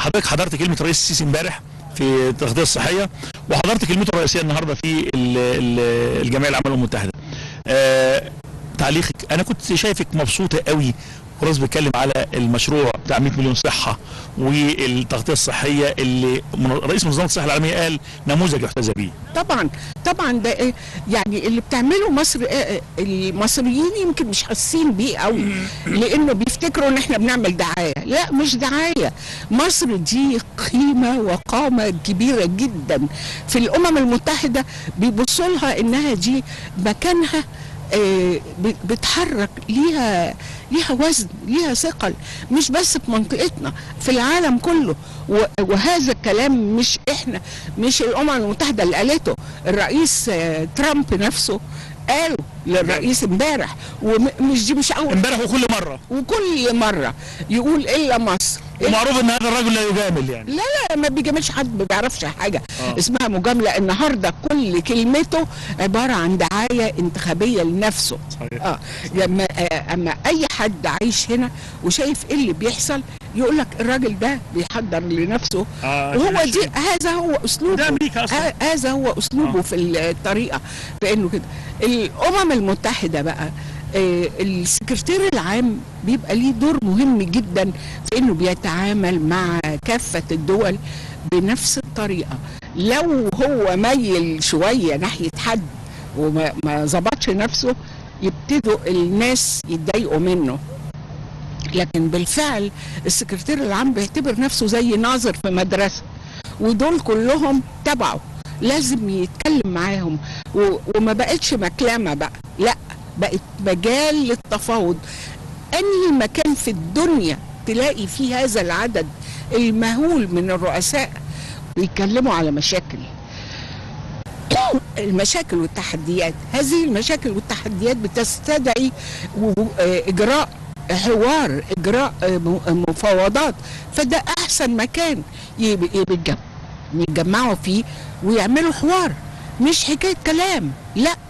حضرتك حضرت كلمه الرئيس السيسي امبارح في التغذيه الصحيه وحضرت كلمته الرئيسيه النهارده في ال- ال- الجمعيه العامه للامم المتحده. آه، تعليقك انا كنت شايفك مبسوطه قوي ورئيس بيتكلم على المشروع بتاع 100 مليون صحه والتغطيه الصحيه اللي من- رئيس منظمه الصحه العالميه قال نموذج يحتذى به. طبعا طبعا ده إيه، يعني اللي بتعمله مصر إيه، إيه، المصريين يمكن مش حاسين بيه قوي لانه بيفتكروا ان احنا بنعمل دعايه لا مش دعايه مصر دي قيمه وقامه كبيره جدا في الامم المتحده بيبصوا لها انها دي مكانها آه، ب- بتحرك ليها ليها وزن ليها ثقل مش بس في منطقتنا في العالم كله و- وهذا الكلام مش احنا مش الامم المتحده اللي قالته الرئيس آه، ترامب نفسه قاله للرئيس امبارح ومش دي مش اول امبارح وكل مره وكل مره يقول الا مصر ومعروف ان هذا الرجل لا يجامل يعني. لا لا ما بيجاملش حد ما بيعرفش حاجه آه. آه. اسمها مجامله النهارده كل كلمته عباره عن دعايه انتخابيه لنفسه صحيح. اه لما آه اما اي حد عايش هنا وشايف ايه اللي بيحصل يقول لك الراجل ده بيحضر لنفسه آه، وهو عشان دي يشتغل. هذا هو اسلوبه ده أمريكا أصلاً. ه- هذا هو اسلوبه آه. في الطريقه بانه كده الامم المتحده بقى آه، السكرتير العام بيبقى ليه دور مهم جدا في انه بيتعامل مع كافه الدول بنفس الطريقه لو هو ميل شويه ناحيه حد وما ما ظبطش نفسه يبتدوا الناس يتضايقوا منه لكن بالفعل السكرتير العام بيعتبر نفسه زي ناظر في مدرسه ودول كلهم تبعه لازم يتكلم معاهم و- وما بقتش مكلمه بقى لا بقت مجال للتفاوض انهي مكان في الدنيا تلاقي فيه هذا العدد المهول من الرؤساء بيتكلموا على مشاكل المشاكل والتحديات هذه المشاكل والتحديات بتستدعي و- آه، اجراء حوار اجراء آه، م- مفاوضات فده احسن مكان يب- يتجم- يتجمعوا فيه ويعملوا حوار مش حكايه كلام لا